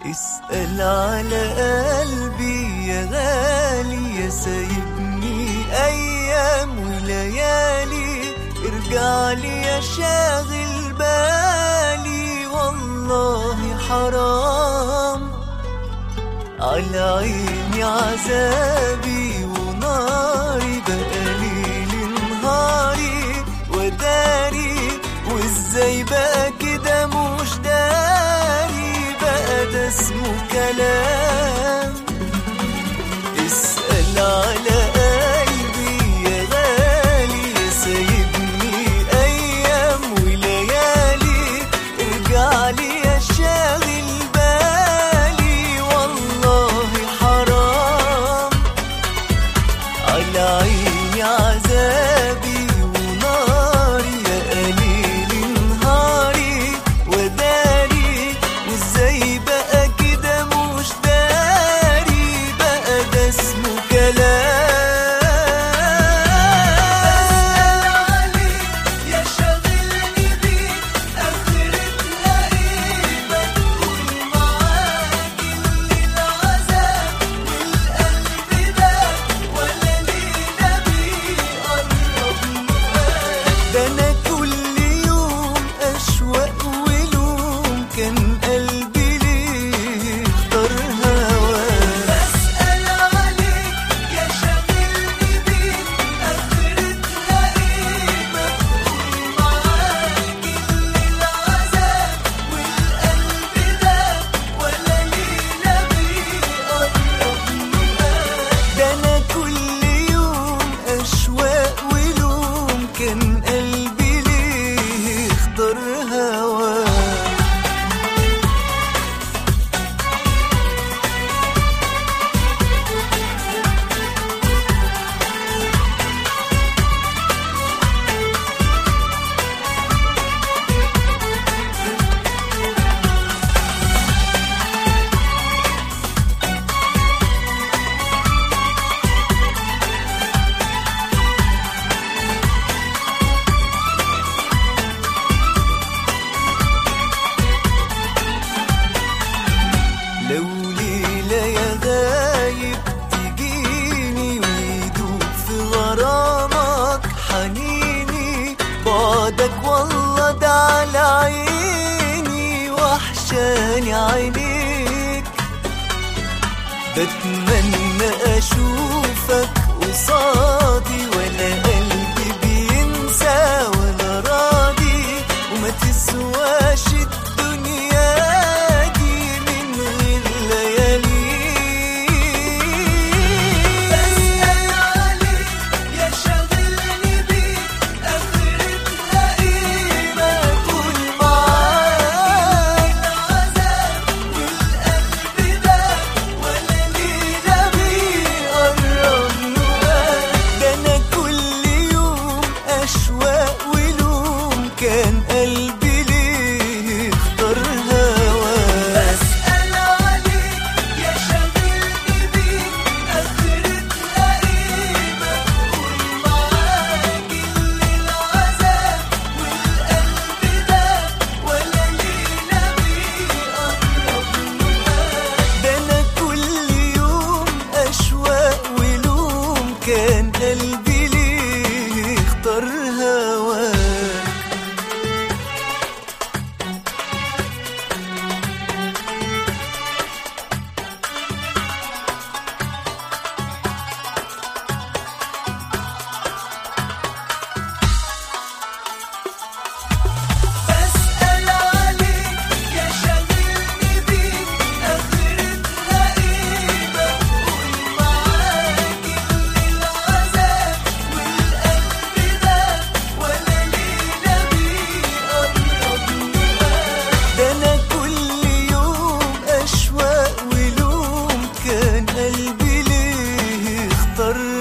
اسأل على قلبي يا غالي يا سايبني أيام وليالي ارجع لي يا شاغل بالي والله حرام على عيني عذابي وناري بقالي نهاري وداري وازاي بقى كده مش داري بقى ده اسمه كلام اسأل على قلبي يا غالي يا سايبني أيام وليالي ارجع لي يا شاغل بالي والله حرام على عيني عذابي وناري يا قليل نهاري وداري وازاي بقى كده مش داري بقى ده اسمه كلام يا شاغلني بيك اخرتنا ايه بدخل معاك الليل عذاب والقلب ده ولا لينا بيقرب معاك ده انا كل يوم اشواق ولوم كان قلبي ليه اختار هواك بسأل عليك يا شاغلني بيك اخرتنا ايه بدخل معاك الليل عذاب والقلب ده ولا لينا بيقرب معاك ده انا كل يوم اشواق ولوم كان قلبي ليه اختار هواك لو ليلة يا غايب تجيني ويدوب في غرامك حنيني بعدك والله ده على عيني وحشاني عينيك بتمنى اشوفك قصادي ولا قلبي بينسى ولا راضي وما تسواش الدنيا دي من غير ليالي بسأل عليك يا شاغلني بيك اخرتنا ايه ما اكون معاك العذاب والقلب ده ولا لينا بيقرب نواك ده انا كل يوم اشواق ولوم كان قلبي ليه اختار هواك بسأل عليك يا شاغلني بيك اخرتنا ايه بدخل معاك الليل عذاب والقلب ده ولا لينا بيقرب معاك ده انا كل يوم اشواق ولوم كان قلبي ليه اختار هواك بسأل عليك يا شاغلني بيك اخرتنا ايه بدخل معاك الليل عذاب والقلب ده ولا لينا بيقرب معاك ده انا كل يوم اشواق ولوم كان قلبي ليه اختار